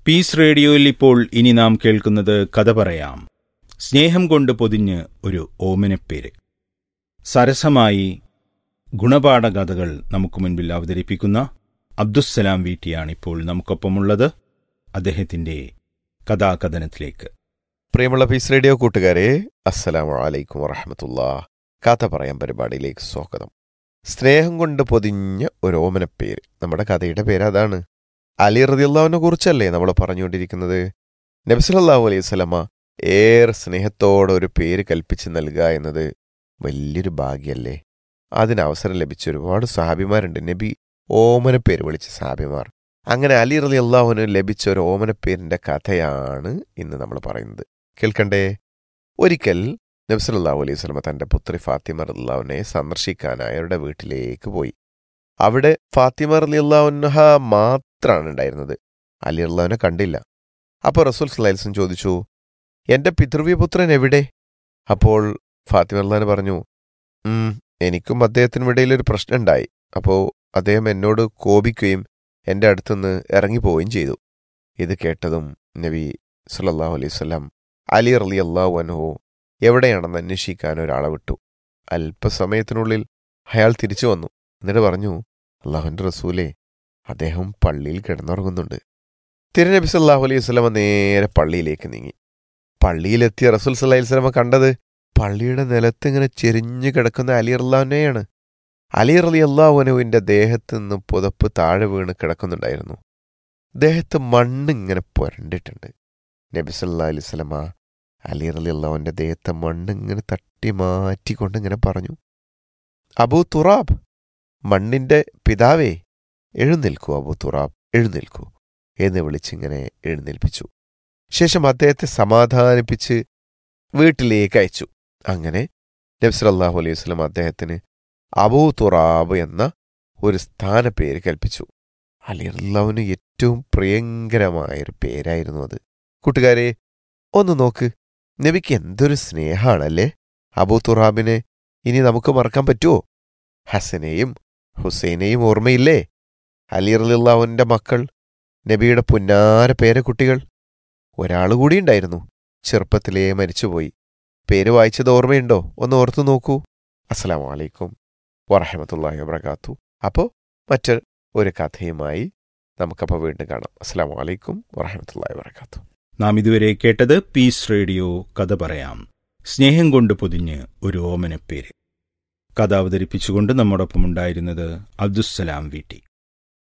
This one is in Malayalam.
പീസ് റേഡിയോയിൽ ഇപ്പോൾ ഇനി നാം കേൾക്കുന്നത് കഥ പറയാം സ്നേഹം കൊണ്ട് പൊതിഞ്ഞ് ഒരു ഓമനപ്പേര് സരസമായി ഗുണപാഠ കഥകൾ നമുക്ക് മുൻപിൽ അവതരിപ്പിക്കുന്ന അബ്ദുസ്സലാം വീട്ടിയാണ് ഇപ്പോൾ നമുക്കൊപ്പമുള്ളത് അദ്ദേഹത്തിന്റെ കഥാകഥനത്തിലേക്ക് പ്രിയമുള്ള പീസ് റേഡിയോ കൂട്ടുകാരെ അസ്സലാമു അലൈക്കും വറഹമത്തുള്ള കഥ പറയാൻ പരിപാടിയിലേക്ക് സ്വാഗതം സ്നേഹം കൊണ്ട് പൊതിഞ്ഞ ഒരു ഓമനപ്പേര് നമ്മുടെ കഥയുടെ പേര് അതാണ് അലി റതിയുള്ളവനെ കുറിച്ചല്ലേ നമ്മൾ പറഞ്ഞുകൊണ്ടിരിക്കുന്നത് നബ്സലല്ലാഹു അലൈഹി സ്വലമ ഏറെ സ്നേഹത്തോടെ ഒരു പേര് കൽപ്പിച്ച് നൽകുക എന്നത് വലിയൊരു ഭാഗ്യല്ലേ അതിന് അവസരം ലഭിച്ച ഒരുപാട് സഹാബിമാരുണ്ട് നബി ഓമനപ്പേര് വിളിച്ച സഹാബിമാർ അങ്ങനെ അലി റലി അള്ളാഹുവിന് ലഭിച്ച ഒരു ഓമനപ്പേരിന്റെ കഥയാണ് ഇന്ന് നമ്മൾ പറയുന്നത് കേൾക്കണ്ടേ ഒരിക്കൽ നബ്സലല്ലാഹു അലൈഹി സ്വലമ തന്റെ പുത്രി ഫാത്തിമ റല്ലാവിനെ സന്ദർശിക്കാനായി അവരുടെ വീട്ടിലേക്ക് പോയി അവിടെ ഫാത്തിമ റലി അള്ളാഹുൻഹ മാത്രമാണ് ഉണ്ടായിരുന്നത് അലി അള്ളാഹുവിനെ കണ്ടില്ല അപ്പോൾ റസൂൽ സലൈൽസൻ ചോദിച്ചു എന്റെ പിതൃവ്യപുത്രൻ എവിടെ അപ്പോൾ ഫാത്തിമ അള്ളഹാൻ പറഞ്ഞു "ഉം, എനിക്കും അദ്ദേഹത്തിനും ഇടയിൽ ഒരു പ്രശ്നം ഉണ്ടായി അപ്പോൾ അദ്ദേഹം എന്നോട് കോപിക്കുകയും എൻ്റെ അടുത്തുനിന്ന് ഇറങ്ങിപ്പോവുകയും ചെയ്തു ഇത് കേട്ടതും നബി സല്ലല്ലാഹു അലൈഹി വസല്ലം അലി റലി അള്ളാഹു അൻഹു എവിടെയാണെന്ന് അന്വേഷിക്കാൻ ഒരാളെ വിട്ടു അല്പസമയത്തിനുള്ളിൽ അയാൾ തിരിച്ചു വന്നു എന്നിട്ട് പറഞ്ഞു അള്ളാഹുവിൻ്റെ റസൂലേ അദ്ദേഹം പള്ളിയിൽ കിടന്നുറങ്ങുന്നുണ്ട് തിരുനബി സല്ലാഹു അലൈഹി വസല്ലമ നേരെ പള്ളിയിലേക്ക് നീങ്ങി പള്ളിയിലെത്തിയ റസൂൽ സല്ലല്ലാഹു അലൈഹി വസല്ലമ കണ്ടത് പള്ളിയുടെ നിലത്ത് ഇങ്ങനെ ചെരിഞ്ഞു കിടക്കുന്ന അലി അള്ളാഹുനെയാണ് അലി റലി അള്ളാഹുനുവിൻ്റെ ദേഹത്ത് നിന്ന് പുതപ്പ് താഴെ വീണ് കിടക്കുന്നുണ്ടായിരുന്നു ദേഹത്ത് മണ്ണ് ഇങ്ങനെ പുരണ്ടിട്ടുണ്ട് നബി സല്ലാ അലൈഹി സ്വലമ അലി റലി അള്ളാഹുവിൻ്റെ ദേഹത്തെ മണ്ണ് ഇങ്ങനെ തട്ടി മാറ്റിക്കൊണ്ട് ഇങ്ങനെ പറഞ്ഞു അബൂ തുറാബ് മണ്ണിൻ്റെ പിതാവേ എഴുന്നേൽക്കൂ അബൂ തുറാബ് എഴുന്നേൽക്കൂ എന്ന് വിളിച്ചിങ്ങനെ എഴുന്നേൽപ്പിച്ചു ശേഷം അദ്ദേഹത്തെ സമാധാനിപ്പിച്ച് വീട്ടിലേക്ക് അയച്ചു അങ്ങനെ നബ്സലല്ലാഹു അലൈഹി വസ്ലം അദ്ദേഹത്തിന് അബൂ തുറാബ് എന്ന ഒരു സ്ഥാനപ്പേര് കൽപ്പിച്ചു അലി അള്ളാഹുവിന് ഏറ്റവും പ്രിയങ്കരമായൊരു പേരായിരുന്നു അത് കൂട്ടുകാരെ ഒന്ന് നോക്ക് നബിക്ക് എന്തൊരു സ്നേഹാണല്ലേ അബൂ തുറാബിനെ ഇനി നമുക്ക് മറക്കാൻ പറ്റുമോ ഹസനെയും ഹുസൈനെയും ഓർമ്മയില്ലേ അലി അള്ളാഹുവിൻ്റെ മക്കൾ നബിയുടെ പുന്നാര പേരക്കുട്ടികൾ ഒരാൾ കൂടിയുണ്ടായിരുന്നു ചെറുപ്പത്തിലേ മരിച്ചുപോയി പേര് വായിച്ചത് ഓർമ്മയുണ്ടോ ഒന്ന് ഓർത്തു നോക്കൂ അസ്സലാമു അലൈക്കും വറഹമത്തല്ലാഹി വബർക്കാത്തു അപ്പോൾ മറ്റ് ഒരു കഥയുമായി നമുക്കപ്പോൾ വീണ്ടും കാണാം അസ്സലാമു അലൈക്കും വറഹമത്തല്ലാഹി വബർക്കാത്തു നാം ഇതുവരെ കേട്ടത് പീസ് റേഡിയോ കഥ പറയാം സ്നേഹം കൊണ്ട് പൊതിഞ്ഞ് ഒരു ഓമനപ്പേര് കഥ അവതരിപ്പിച്ചുകൊണ്ട് നമ്മോടൊപ്പം ഉണ്ടായിരുന്നത് അബ്ദുസ്സലാം വീട്ടി